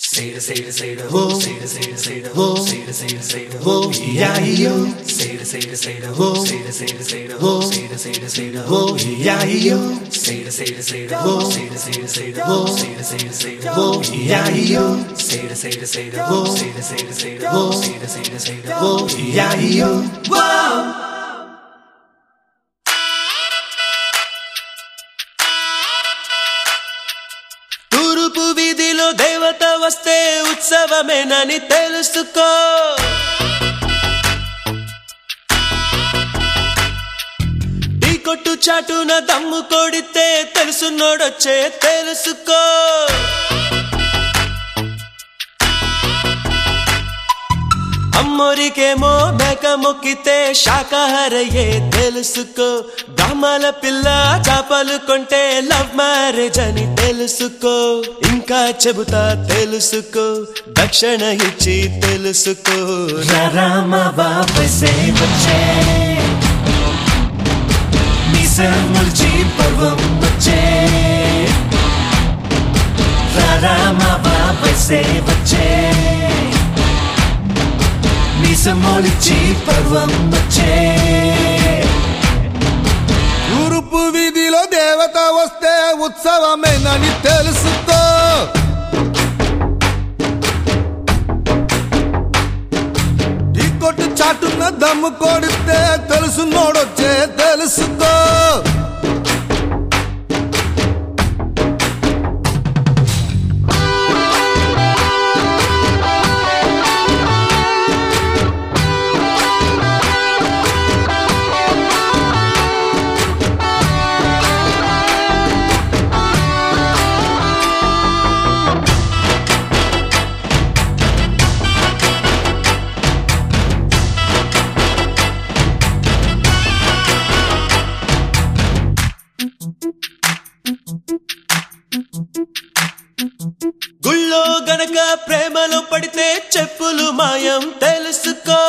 Say the say the say the ho, say the say the say the ho, say the say the say the ho, yeah yo. Say the say the say the ho, say the say the say the ho, say the say the say the ho, yeah yo. Say the say the say the ho, say the say the say the ho, say the say the say the ho, yeah yo. Say the say the say the ho, say the say the say the ho, say the say the say the ho, yeah yo. Whoa. తూర్పు వీధిలో దేవత వస్తే ఉత్సవమేనని తెలుసుకో tea కొట్టు చాటున దమ్ము కొడితే తెలుసున్నోడొచ్చే తెలుసుకో అమ్మోరికేమో మేక మొక్కితే శాకాహారయ్యే తెలుసుకో బ్రాహ్మల పిల్ల చేపలు కొంటే లవ్ మ్యారేజ్ అని తెలుసుకో ఇంకా చెబుతా తెలుసుకో దక్షిణ ఇచ్చి తెలుసుకో రామ వాపసే వచ్చే మిసముల్చి పర్వం వచ్చే రామ వాపసే వచ్చే మిసముల్చి పర్వం వచ్చే తూర్పు వీధిలో దేవత వస్తే ఉత్సవమేనని తెలుసుకో టీ కొట్టు చాటున్న దమ్ము కొడితే తెలుసు నోడొచ్చే తెలుసుకో గుళ్ళో గనక ప్రేమలో పడితే చెప్పులు మాయం తెలుసుకో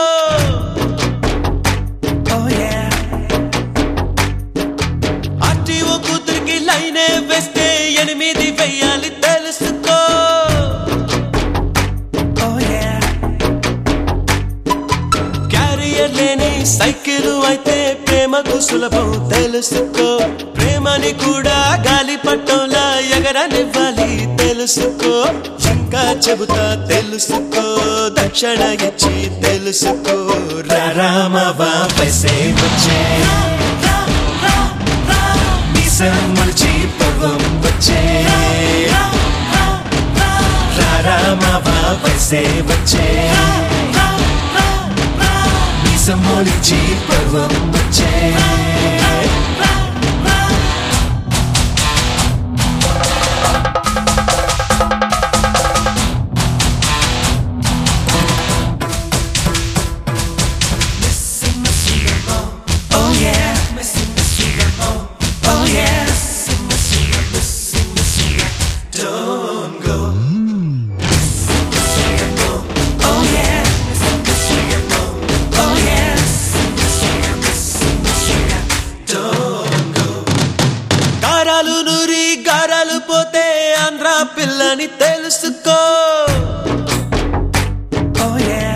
ఆర్టీఓ కూతురికి లైనే వేస్తే ఎనిమిది వెయ్యాలి తెలుసుకో క్యారియర్ లేని సైకిల్ అయితే ప్రేమకు సులభం తెలుసుకో ప్రేమని కూడా గాలి పట్టంలా ఎగరనివ్వాలి తెలుసుకో ఇంకా చెబుతా తెలుసుకో దక్షిణ ఇచ్చి తెలుసుకో రామ వాపసే వచ్చే మిసముల్చి పర్వం వచ్చే రామ వాపసే వచ్చే మిసముల్చి పర్వం వచ్చే Oh yeah. Oh yeah. Don't go. Oh yeah. Oh yeah. Don't go. గారాలు నూరి గారాలు పోతే ఆంధ్ర పిల్లని తెలుసుకో Oh yeah.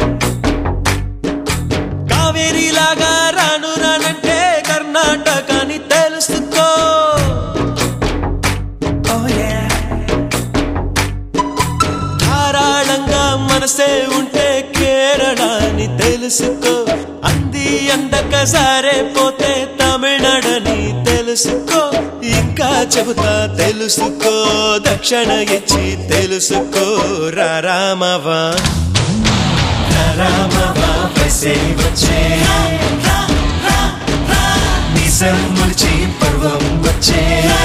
కావేరి లాగా రాను రానంటే కర్ణాటకని తెలుసుకో Oh yeah. ధారాళంగా మనసే ఉంటే కేరళని తెలుసుకో అంది అందక సారే పోతే తమిళనాడని తెలుసుకో ఇంకా చెబుతా తెలుసుకో దక్షిణ ఇచ్చి తెలుసుకో రారామవా రామ వాపసే వచ్చే మిసముల్చి పర్వం వచ్చే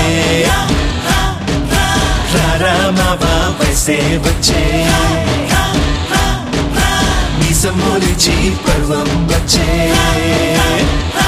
రామ వాపసే వచ్చే మిసముల్చి పర్వం వచ్చే